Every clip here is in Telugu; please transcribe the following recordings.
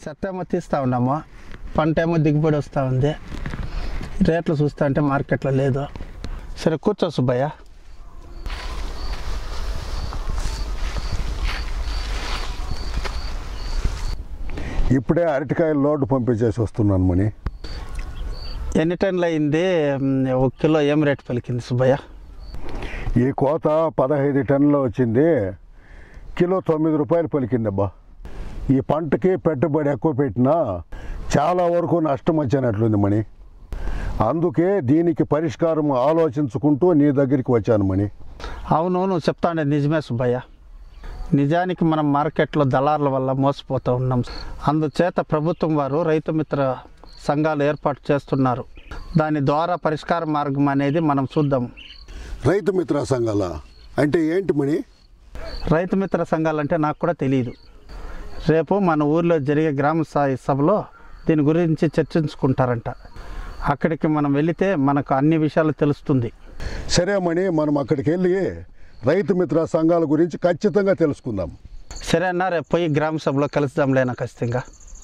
చెత్త ఏమో తీస్తూ ఉన్నాము పంట ఏమో దిగుబడి వస్తూ ఉంది రేట్లు చూస్తా అంటే మార్కెట్లో లేదు సరే కూర్చో సుబ్బయ్య ఇప్పుడే అరటికాయలు లోడ్ పంపించేసి వస్తున్నాను మణి ఎన్ని టన్నులు అయింది మ్, ఒక కిలో ఏం రేట్ పలికింది సుబ్బయ్య ఈ కోత పదహైదు టన్నులు వచ్చింది కిలో తొమ్మిది రూపాయలు పలికిందబ్బా ఈ పంటకి పెట్టుబడి ఎక్కువ పెట్టినా చాలా వరకు నష్టం వచ్చినట్లుంది మణి అందుకే దీనికి పరిష్కారం ఆలోచించుకుంటూ నీ దగ్గరికి వచ్చాను మణి అవును నువ్వు చెప్తా ఉండేది నిజమే సుబ్బయ్య నిజానికి మనం మార్కెట్లో దళారుల వల్ల మోసపోతూ ఉన్నాం అందుచేత ప్రభుత్వం వారు రైతు మిత్ర సంఘాలు ఏర్పాటు చేస్తున్నారు దాని ద్వారా పరిష్కార మార్గం అనేది మనం చూద్దాం రైతు మిత్ర సంఘాల అంటే ఏంటి మణి రైతు మిత్ర సంఘాలు అంటే నాకు కూడా తెలియదు రేపు మన ఊర్లో జరిగే గ్రామ స్థాయి సభలో దీని గురించి చర్చించుకుంటారంట అక్కడికి మనం వెళితే మనకు అన్ని విషయాలు తెలుస్తుంది సరే మణి మనం అక్కడికి వెళ్ళి రైతు మిత్ర సంఘాల గురించి ఖచ్చితంగా తెలుసుకుందాం సరే అన్న రేపు పోయి గ్రామ సభలో కలుద్దాంలేనా ఖచ్చితంగా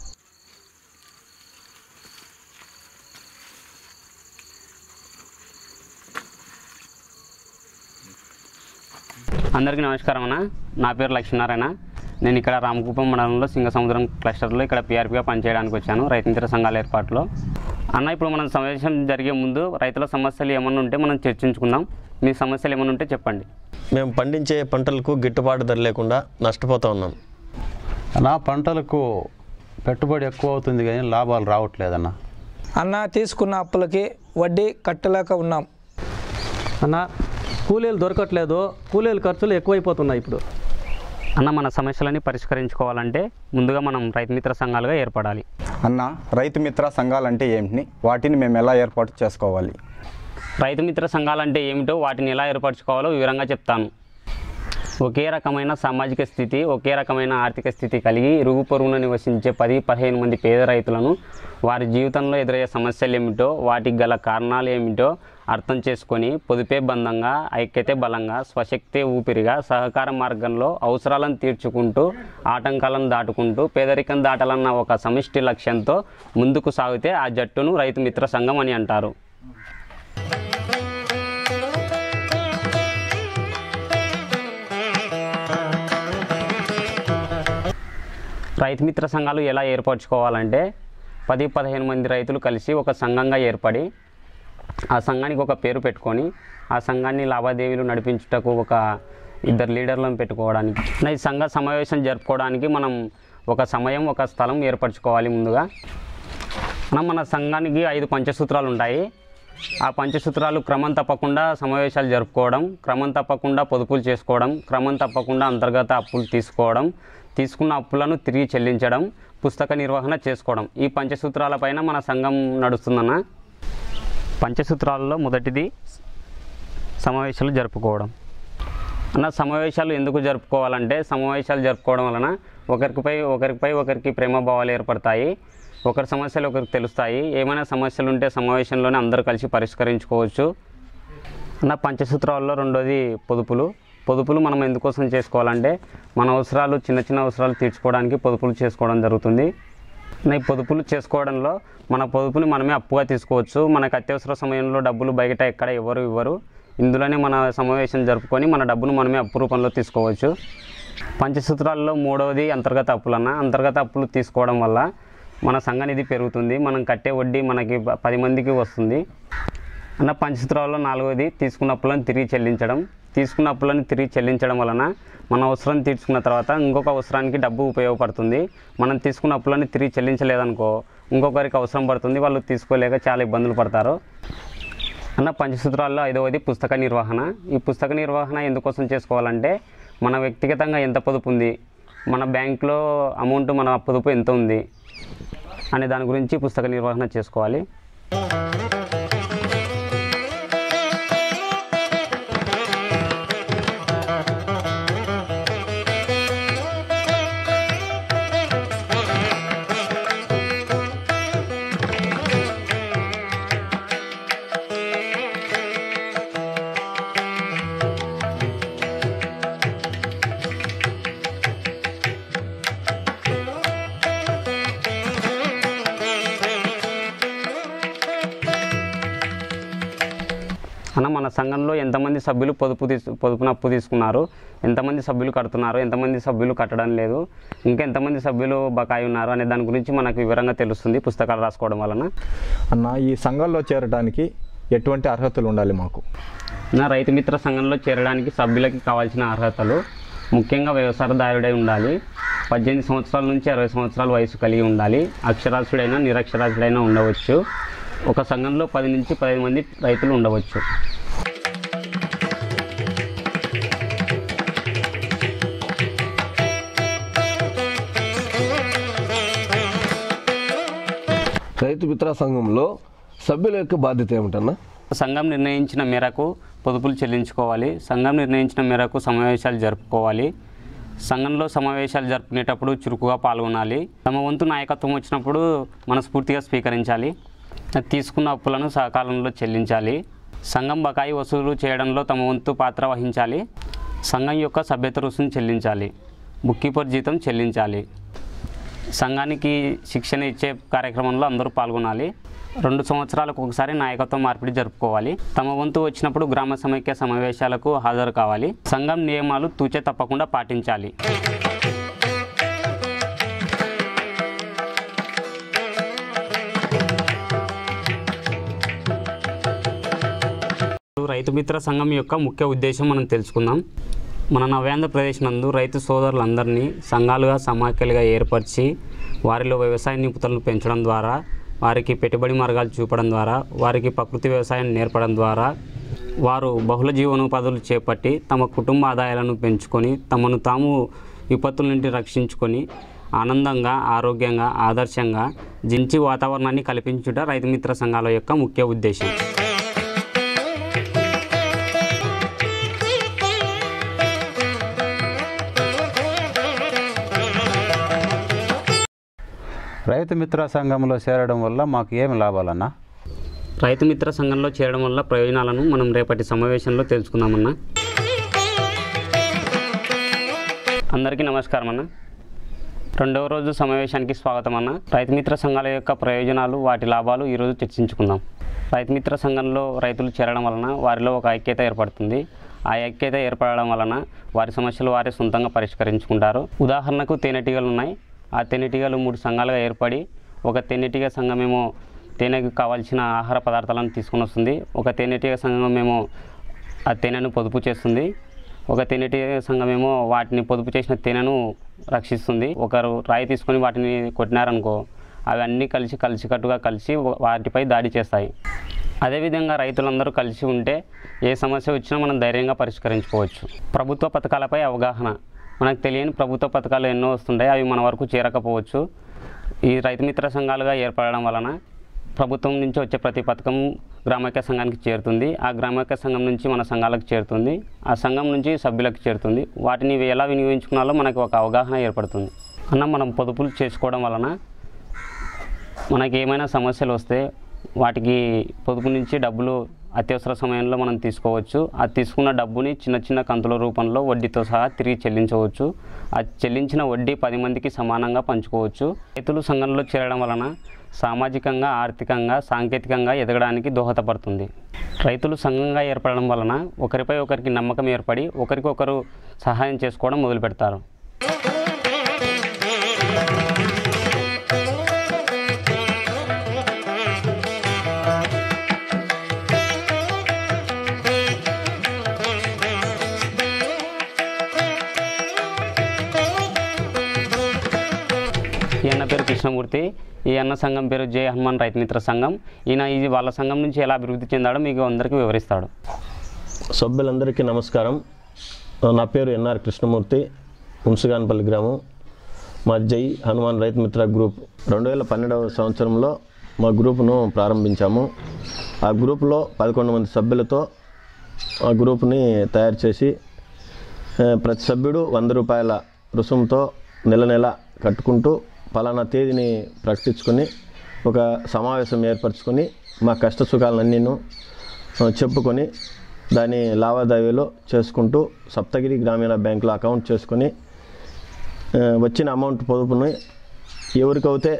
అందరికీ నమస్కారం అన్న నా పేరు లక్ష్మీనారాయణ నేను ఇక్కడ రామకుప్పం మండలంలో సింగసముద్రం క్లస్టర్లో ఇక్కడ పీఆర్పీగా పనిచేయడానికి వచ్చాను రైతు మిత్ర సంఘాల ఏర్పాటులో అన్న ఇప్పుడు మనం సమావేశం జరిగే ముందు రైతుల సమస్యలు ఏమన్నా ఉంటే మనం చర్చించుకుందాం మీ సమస్యలు ఏమన్నా ఉంటే చెప్పండి మేము పండించే పంటలకు గిట్టుబాటు ధర లేకుండా నష్టపోతూ ఉన్నాం నా పంటలకు పెట్టుబడి ఎక్కువ అవుతుంది కానీ లాభాలు రావట్లేదన్న అన్న తీసుకున్న అప్పులకి వడ్డీ కట్టలేక ఉన్నాం అన్న కూలీలు దొరకట్లేదు కూలీల ఖర్చులు ఎక్కువైపోతున్నాయి ఇప్పుడు అన్న మన సమస్యలని పరిష్కరించుకోవాలంటే ముందుగా మనం రైతు మిత్ర సంఘాలుగా ఏర్పడాలి అన్న రైతు మిత్ర సంఘాలంటే ఏమిటి వాటిని మేము ఎలా ఏర్పాటు చేసుకోవాలి రైతు మిత్ర సంఘాలంటే ఏమిటో వాటిని ఎలా ఏర్పరచుకోవాలో వివరంగా చెప్తాను ఒకే రకమైన సామాజిక స్థితి ఒకే రకమైన ఆర్థిక స్థితి కలిగి ఇరుగు పొరుగున నివసించే పది పదిహేను మంది పేద రైతులను వారి జీవితంలో ఎదురయ్యే సమస్యలు ఏమిటో వాటికి గల కారణాలు ఏమిటో అర్థం చేసుకొని పొదుపే బంధంగా ఐక్యతే బలంగా స్వశక్తే ఊపిరిగా సహకార మార్గంలో అవసరాలను తీర్చుకుంటూ ఆటంకాలను దాటుకుంటూ పేదరికం దాటాలన్న ఒక సమిష్టి లక్ష్యంతో ముందుకు సాగితే ఆ జట్టును రైతు మిత్ర సంఘం అని అంటారు రైతు మిత్ర సంఘాలు ఎలా ఏర్పరచుకోవాలంటే పది పదిహేను మంది రైతులు కలిసి ఒక సంఘంగా ఏర్పడి ఆ సంఘానికి ఒక పేరు పెట్టుకొని ఆ సంఘాన్ని లావాదేవీలు నడిపించుటకు ఒక ఇద్దరు లీడర్లను పెట్టుకోవడానికి నా ఈ సంఘ సమావేశం జరుపుకోవడానికి మనం ఒక సమయం ఒక స్థలం ఏర్పరచుకోవాలి ముందుగా మనం మన సంఘానికి ఐదు పంచసూత్రాలు ఉంటాయి ఆ పంచసూత్రాలు క్రమం తప్పకుండా సమావేశాలు జరుపుకోవడం క్రమం తప్పకుండా పొదుపులు చేసుకోవడం క్రమం తప్పకుండా అంతర్గత అప్పులు తీసుకోవడం తీసుకున్న అప్పులను తిరిగి చెల్లించడం పుస్తక నిర్వహణ చేసుకోవడం ఈ పంచసూత్రాలపైన మన సంఘం నడుస్తుందన్న పంచసూత్రాలలో మొదటిది సమావేశాలు జరుపుకోవడం అన్న సమావేశాలు ఎందుకు జరుపుకోవాలంటే సమావేశాలు జరుపుకోవడం వలన ఒకరికిపై ఒకరిపై ఒకరికి ప్రేమ భావాలు ఏర్పడతాయి ఒకరి సమస్యలు ఒకరికి తెలుస్తాయి ఏమైనా సమస్యలు ఉంటే సమావేశంలోనే అందరూ కలిసి పరిష్కరించుకోవచ్చు అన్న పంచసూత్రాల్లో రెండోది పొదుపులు పొదుపులు మనం ఎందుకోసం చేసుకోవాలంటే మన అవసరాలు చిన్న చిన్న అవసరాలు తీర్చుకోవడానికి పొదుపులు చేసుకోవడం జరుగుతుంది ఈ పొదుపులు చేసుకోవడంలో మన పొదుపుని మనమే అప్పుగా తీసుకోవచ్చు మనకు అత్యవసర సమయంలో డబ్బులు బయట ఎక్కడ ఎవరు ఇవ్వరు ఇందులోనే మన సమావేశం జరుపుకొని మన డబ్బును మనమే అప్పు రూపంలో తీసుకోవచ్చు పంచసూత్రాల్లో మూడవది అంతర్గత అప్పులన్న అంతర్గత అప్పులు తీసుకోవడం వల్ల మన సంఘ నిధి పెరుగుతుంది మనం కట్టే వడ్డీ మనకి ప- పది మందికి వస్తుంది అన్న పంచసూత్రాల్లో నాలుగవది తీసుకున్న అప్పులను తిరిగి చెల్లించడం తీసుకున్న అప్పులను తిరిగి చెల్లించడం వలన మన అవసరం తీర్చుకున్న తర్వాత ఇంకొక అవసరానికి డబ్బు ఉపయోగపడుతుంది మనం తీసుకున్న అప్పులను తిరిగి చెల్లించలేదనుకో ఇంకొకరికి అవసరం పడుతుంది వాళ్ళు తీసుకోలేక చాలా ఇబ్బందులు పడతారు అన్న పంచసూత్రాల్లో ఐదవది పుస్తక నిర్వహణ ఈ పుస్తక నిర్వహణ ఎందుకోసం చేసుకోవాలంటే మన వ్యక్తిగతంగా ఎంత పొదుపు ఉంది మన బ్యాంక్లో అమౌంట్ మన పొదుపు ఎంత ఉంది అనే దాని గురించి పుస్తక నిర్వహణ చేసుకోవాలి అన్న మన సంఘంలో ఎంతమంది సభ్యులు పొదుపు తీసు పొదుపున అప్పు తీసుకున్నారు ఎంతమంది సభ్యులు కడుతున్నారు ఎంతమంది సభ్యులు కట్టడం లేదు ఇంకా ఎంతమంది సభ్యులు బకాయి ఉన్నారు అనే దాని గురించి మనకు వివరంగా తెలుస్తుంది పుస్తకాలు రాసుకోవడం వలన అన్న ఈ సంఘంలో చేరడానికి ఎటువంటి అర్హతలు ఉండాలి మాకు నా రైతు మిత్ర సంఘంలో చేరడానికి సభ్యులకి కావాల్సిన అర్హతలు ముఖ్యంగా వ్యవసాయదారుడై ఉండాలి పద్దెనిమిది సంవత్సరాల నుంచి అరవై సంవత్సరాల వయసు కలిగి ఉండాలి అక్షరాస్యుడైనా నిరక్షరాస్యుడైనా ఉండవచ్చు ఒక సంఘంలో పది నుంచి పదిహేను మంది రైతులు ఉండవచ్చు రైతు మిత్ర సంఘంలో సభ్యుల యొక్క బాధ్యత ఏమిటన్నా సంఘం నిర్ణయించిన మేరకు పొదుపులు చెల్లించుకోవాలి సంఘం నిర్ణయించిన మేరకు సమావేశాలు జరుపుకోవాలి సంఘంలో సమావేశాలు జరుపుకునేటప్పుడు చురుకుగా పాల్గొనాలి తమ వంతు నాయకత్వం వచ్చినప్పుడు మనస్ఫూర్తిగా స్వీకరించాలి తీసుకున్న అప్పులను సకాలంలో చెల్లించాలి సంఘం బకాయి వసూలు చేయడంలో తమ వంతు పాత్ర వహించాలి సంఘం యొక్క సభ్యత రుసుము చెల్లించాలి బుక్ కీపర్ జీతం చెల్లించాలి సంఘానికి శిక్షణ ఇచ్చే కార్యక్రమంలో అందరూ పాల్గొనాలి రెండు సంవత్సరాలకు ఒకసారి నాయకత్వం మార్పిడి జరుపుకోవాలి తమ వంతు వచ్చినప్పుడు గ్రామ సమైక్య సమావేశాలకు హాజరు కావాలి సంఘం నియమాలు తూచే తప్పకుండా పాటించాలి రైతు మిత్ర సంఘం యొక్క ముఖ్య ఉద్దేశం మనం తెలుసుకుందాం మన నవ్యాంధ్రప్రదేశ్ నందు రైతు సోదరులందరినీ సంఘాలుగా సమాఖ్యలుగా ఏర్పరిచి వారిలో వ్యవసాయ నిపుణులను పెంచడం ద్వారా వారికి పెట్టుబడి మార్గాలు చూపడం ద్వారా వారికి ప్రకృతి వ్యవసాయం నేర్పడం ద్వారా వారు బహుళ జీవనోపాధులు చేపట్టి తమ కుటుంబ ఆదాయాలను పెంచుకొని తమను తాము విపత్తుల నుండి రక్షించుకొని ఆనందంగా ఆరోగ్యంగా ఆదర్శంగా జించి వాతావరణాన్ని కల్పించుట రైతు మిత్ర సంఘాల యొక్క ముఖ్య ఉద్దేశం రైతు మిత్ర సంఘంలో చేరడం వల్ల మాకు ఏమి లాభాలన్నా రైతు మిత్ర సంఘంలో చేరడం వల్ల ప్రయోజనాలను మనం రేపటి సమావేశంలో తెలుసుకుందామన్నా అందరికీ నమస్కారం అన్న రెండవ రోజు సమావేశానికి స్వాగతం అన్న రైతు మిత్ర సంఘాల యొక్క ప్రయోజనాలు వాటి లాభాలు ఈరోజు చర్చించుకుందాం రైతు మిత్ర సంఘంలో రైతులు చేరడం వలన వారిలో ఒక ఐక్యత ఏర్పడుతుంది ఆ ఐక్యత ఏర్పడడం వలన వారి సమస్యలు వారే సొంతంగా పరిష్కరించుకుంటారు ఉదాహరణకు తేనెటీగలు ఉన్నాయి ఆ తేనెటీగలు మూడు సంఘాలుగా ఏర్పడి ఒక తేనెటీగ సంఘమేమో తేనెకు కావాల్సిన ఆహార పదార్థాలను తీసుకొని వస్తుంది ఒక తేనెటీగ సంఘమేమో ఆ తేనెను పొదుపు చేస్తుంది ఒక తేనెటీగ సంఘమేమో వాటిని పొదుపు చేసిన తేనెను రక్షిస్తుంది ఒకరు రాయి తీసుకొని వాటిని కొట్టినారనుకో అవి అన్నీ కలిసి కలిసికట్టుగా కలిసి వాటిపై దాడి చేస్తాయి అదేవిధంగా రైతులందరూ కలిసి ఉంటే ఏ సమస్య వచ్చినా మనం ధైర్యంగా పరిష్కరించుకోవచ్చు ప్రభుత్వ పథకాలపై అవగాహన మనకు తెలియని ప్రభుత్వ పథకాలు ఎన్నో వస్తుంటాయి అవి మన వరకు చేరకపోవచ్చు ఈ రైతు మిత్ర సంఘాలుగా ఏర్పడడం వలన ప్రభుత్వం నుంచి వచ్చే ప్రతి పథకం గ్రామైక్య సంఘానికి చేరుతుంది ఆ గ్రామైక్య సంఘం నుంచి మన సంఘాలకు చేరుతుంది ఆ సంఘం నుంచి సభ్యులకు చేరుతుంది వాటిని ఎలా వినియోగించుకున్నాలో మనకు ఒక అవగాహన ఏర్పడుతుంది అన్న మనం పొదుపులు చేసుకోవడం వలన మనకి ఏమైనా సమస్యలు వస్తే వాటికి పొదుపు నుంచి డబ్బులు అత్యవసర సమయంలో మనం తీసుకోవచ్చు ఆ తీసుకున్న డబ్బుని చిన్న చిన్న కంతుల రూపంలో వడ్డీతో సహా తిరిగి చెల్లించవచ్చు ఆ చెల్లించిన వడ్డీ పది మందికి సమానంగా పంచుకోవచ్చు రైతులు సంఘంలో చేరడం వలన సామాజికంగా ఆర్థికంగా సాంకేతికంగా ఎదగడానికి దోహదపడుతుంది రైతులు సంఘంగా ఏర్పడడం వలన ఒకరిపై ఒకరికి నమ్మకం ఏర్పడి ఒకరికొకరు సహాయం చేసుకోవడం మొదలు పెడతారు ఈ అన్న పేరు కృష్ణమూర్తి ఈ అన్న సంఘం పేరు జయ హనుమాన్ రైతు మిత్ర సంఘం ఈయన ఇది వాళ్ళ సంఘం నుంచి ఎలా అభివృద్ధి చెందాడో మీకు అందరికీ వివరిస్తాడు సభ్యులందరికీ నమస్కారం నా పేరు ఎన్ఆర్ కృష్ణమూర్తి ఉంసుగానపల్లి గ్రామం మా జై హనుమాన్ రైతు మిత్ర గ్రూప్ రెండు వేల పన్నెండవ సంవత్సరంలో మా గ్రూపును ప్రారంభించాము ఆ గ్రూపులో పదకొండు మంది సభ్యులతో ఆ గ్రూప్ని తయారు చేసి ఆ, ప్రతి సభ్యుడు వంద రూపాయల రుసుముతో నెల నెల కట్టుకుంటూ పలానా తేదీని ప్రకటించుకొని ఒక సమావేశం ఏర్పరచుకొని మా కష్ట సుఖాలన్నీను ఆ, చెప్పుకొని దాని లావాదేవీలు చేసుకుంటూ సప్తగిరి గ్రామీణ బ్యాంకులో అకౌంట్ చేసుకొని ఆ, వచ్చిన అమౌంట్ పొదుపుని ఎవరికైతే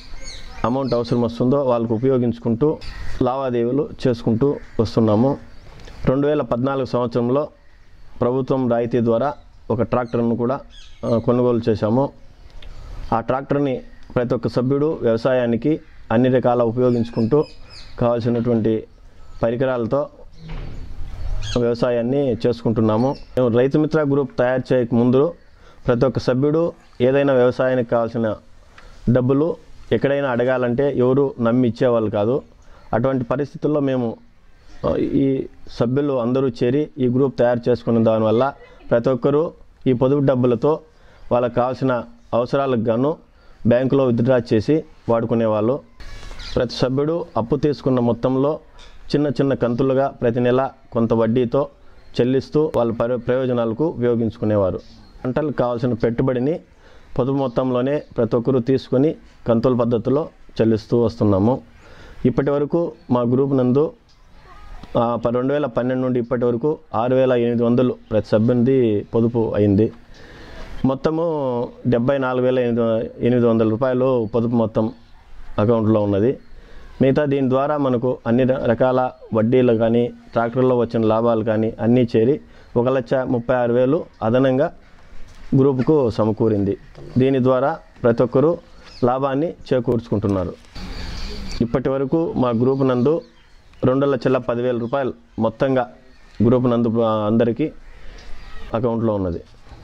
అమౌంట్ అవసరం వస్తుందో వాళ్ళకు ఉపయోగించుకుంటూ లావాదేవీలు చేసుకుంటూ వస్తున్నాము రెండు వేల పద్నాలుగు సంవత్సరంలో ప్రభుత్వం రాయితీ ద్వారా ఒక ట్రాక్టర్ను కూడా ఆ, కొనుగోలు చేశాము ఆ ట్రాక్టర్ని ప్రతి ఒక్క సభ్యుడు వ్యవసాయానికి అన్ని రకాల ఉపయోగించుకుంటూ కావాల్సినటువంటి పరికరాలతో వ్యవసాయాన్ని చేసుకుంటున్నాము మేము రైతు మిత్ర గ్రూప్ తయారు చేయక ముందు ప్రతి ఒక్క సభ్యుడు ఏదైనా వ్యవసాయానికి కావాల్సిన డబ్బులు ఎక్కడైనా అడగాలంటే ఎవరు నమ్మి ఇచ్చేవాళ్ళు కాదు అటువంటి పరిస్థితుల్లో మేము ఆ, ఈ సభ్యులు అందరూ చేరి ఈ గ్రూప్ తయారు చేసుకున్న దానివల్ల ప్రతి ఒక్కరూ ఈ పొదుపు డబ్బులతో వాళ్ళకి కావాల్సిన అవసరాలకు గాను బ్యాంకులో విత్డ్రా చేసి వాడుకునేవాళ్ళు ప్రతి సభ్యుడు అప్పు తీసుకున్న మొత్తంలో చిన్న చిన్న కంతులుగా ప్రతి నెల కొంత వడ్డీతో చెల్లిస్తూ వాళ్ళ పరి- ప్రయోజనాలకు ఉపయోగించుకునేవారు పంటలకు కావాల్సిన పెట్టుబడిని పొదుపు మొత్తంలోనే ప్రతి ఒక్కరూ తీసుకొని కంతుల పద్ధతిలో చెల్లిస్తూ వస్తున్నాము ఇప్పటి వరకు మా గ్రూప్ నందు ఆ, ప- రెండు వేల పన్నెండు నుండి ఇప్పటి వరకు ఆరు వేల ఎనిమిది వందలు ప్రతి సభ్యునిది పొదుపు అయింది మొత్తము డెబ్బై నాలుగు వేల ఎనిమిది వ- ఎనిమిది వందల రూపాయలు పొదుపు మొత్తం అకౌంట్లో ఉన్నది మిగతా దీని ద్వారా మనకు అన్ని ర- రకాల వడ్డీలు కానీ ట్రాక్టర్లో వచ్చిన లాభాలు కానీ అన్నీ చేరి ఒక లక్ష ముప్పై ఆరు వేలు అదనంగా గ్రూపుకు సమకూరింది దీని ద్వారా ప్రతి ఒక్కరూ లాభాన్ని చేకూర్చుకుంటున్నారు ఇప్పటి వరకు మా గ్రూప్ నందు రెండు లక్షల పదివేల రూపాయలు మొత్తంగా గ్రూప్ నందు ఆ, అందరికీ అకౌంట్లో ఉన్నది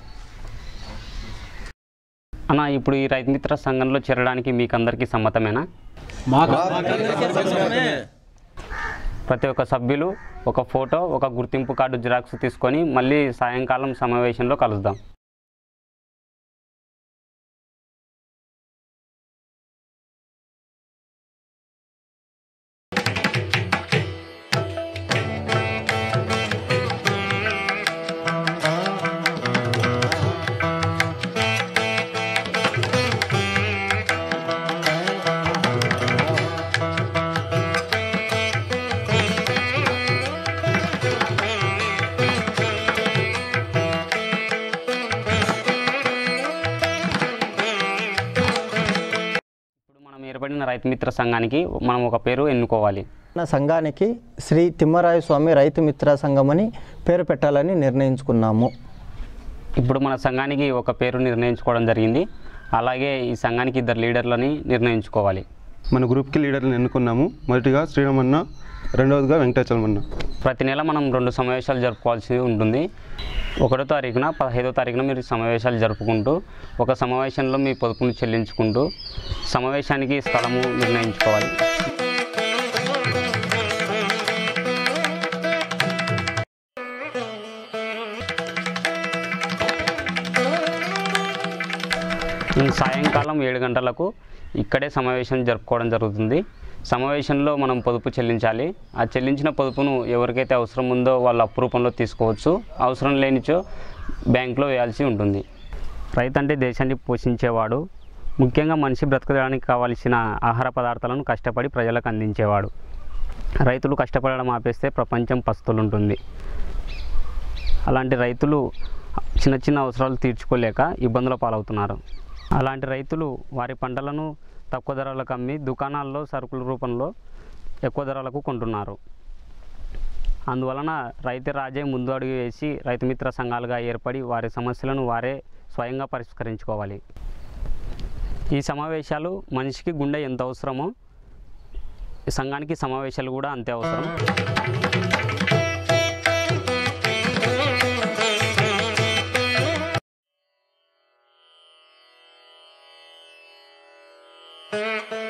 అన్న ఇప్పుడు ఈ రైతు మిత్ర సంఘంలో చేరడానికి మీకు అందరికీ సమ్మతమేనా ప్రతి ఒక్క సభ్యులు ఒక ఫోటో ఒక గుర్తింపు కార్డు జిరాక్స్ తీసుకొని మళ్ళీ సాయంకాలం సమావేశంలో కలుద్దాం ఇప్పుడు మనం ఏర్పడిన రైతు మిత్ర సంఘానికి మనం ఒక పేరు ఎన్నుకోవాలి నా సంఘానికి శ్రీ తిమ్మరాయ స్వామి రైతు మిత్ర సంఘం అని పేరు పెట్టాలని నిర్ణయించుకున్నాము ఇప్పుడు మన సంఘానికి ఒక పేరు నిర్ణయించుకోవడం జరిగింది అలాగే ఈ సంఘానికి ఇద్దరు లీడర్లని నిర్ణయించుకోవాలి మన గ్రూప్కి లీడర్ని ఎన్నుకున్నాము మొదటిగా శ్రీరామన్న రెండవదిగా వెంకటాచలమన్న ప్రతి నెల మనం రెండు సమావేశాలు జరుపుకోవాల్సి ఉంటుంది ఒకటో తారీఖున పదహైదో తారీఖున మీరు సమావేశాలు జరుపుకుంటూ ఒక సమావేశంలో మీ పొదుపును చెల్లించుకుంటూ సమావేశానికి స్థలము నిర్ణయించుకోవాలి ఈ సాయంకాలం ఏడు గంటలకు ఇక్కడే సమావేశం జరుపుకోవడం జరుగుతుంది సమావేశంలో మనం పొదుపు చెల్లించాలి ఆ చెల్లించిన పొదుపును ఎవరికైతే అవసరం ఉందో వాళ్ళ అప్పు రూపంలో తీసుకోవచ్చు అవసరం లేనిచో బ్యాంకులో వేయాల్సి ఉంటుంది రైతు అంటే దేశాన్ని పోషించేవాడు ముఖ్యంగా మనిషి బ్రతకడానికి కావలసిన ఆహార పదార్థాలను కష్టపడి ప్రజలకు అందించేవాడు రైతులు కష్టపడడం ఆపేస్తే ప్రపంచం పస్తులుంటుంది అలాంటి రైతులు చిన్న చిన్న అవసరాలు తీర్చుకోలేక ఇబ్బందుల పాలవుతున్నారు అలాంటి రైతులు వారి పంటలను తక్కువ ధరలకు అమ్మి దుకాణాల్లో సరుకుల రూపంలో ఎక్కువ ధరలకు కొంటున్నారు అందువలన రైతు రాజే ముందు అడుగు వేసి రైతు మిత్ర సంఘాలుగా ఏర్పడి వారి సమస్యలను వారే స్వయంగా పరిష్కరించుకోవాలి ఈ సమావేశాలు మనిషికి గుండె ఎంత అవసరమో ఈ సంఘానికి సమావేశాలు కూడా అంతే అవసరం Thank you.